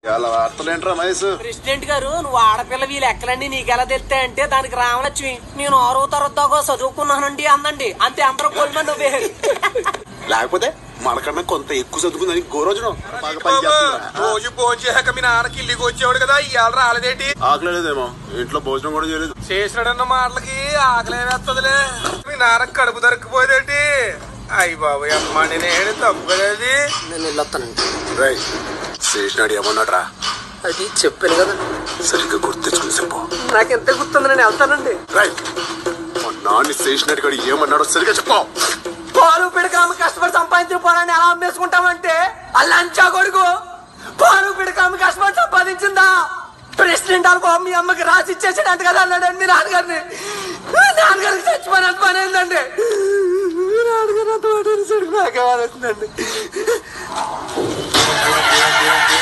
చాలా వార్తలేంట్రా మహేష్ ప్రెసిడెంట్ గారు నువ్వు ఆడపిల్ల వీళ్ళ ఎక్కలండి నీకెలా తెలుస్తాయి అంటే దానికి రామలక్ష్మి నేను ఆరో తరగతి దాకా చదువుకున్నానండి అందండి అంతే అందరూ కోల్మని నువ్వే లేకపోతే మనకన్నా కొంత ఎక్కువ చదువుకుందని గోరోజును బాగా పని చేస్తుందా? రోజు భోజనం చేయక మీ నాన్నకి ఇల్లుకి వచ్చేవాడు కదా ఇవాళ రాలేదేంటి ఆకలేదేమో ఇంట్లో భోజనం కూడా చేయలేదు చేసినాడన్న మాటలకి ఆకలే వేస్తదిలే మీ నాన్న కడుపు దొరికిపోయేదేంటి అయ్యి బాబు అమ్మ నేను తప్పు కదేది నేను వెళ్ళొస్తానండి రై శేషనాడు ఏమన్నాడ్రా అది చెప్పాను కదా సరిగ్గా గుర్తించుకుని చెప్పు నాకు ఎంత గుర్తుంది నేను వెళ్తానండి రై మా నాన్న శేషనాడు గడి ఏమన్నాడో సరిగ్గా చెప్పు పాలు పిడకామ కష్టపడి సంపాదించిన పొలాన్ని ఎలా అమ్మేసుకుంటామంటే ఆ లంచా కొడుకు పాలు పిడకామ కష్టపడి సంపాదించిందా ప్రెసిడెంట్ అనుకో మీ అమ్మకి రాసి ఇచ్చేసాడు అంత కదా అన్నాడండి మీ నాన్నగారిని మీ నాన్నగారికి చచ్చిపోయిన అంత పని అయిందండి మీ నాన్నగారు అంత మాట అనేసరికి నాకే బాధ అవుతుందండి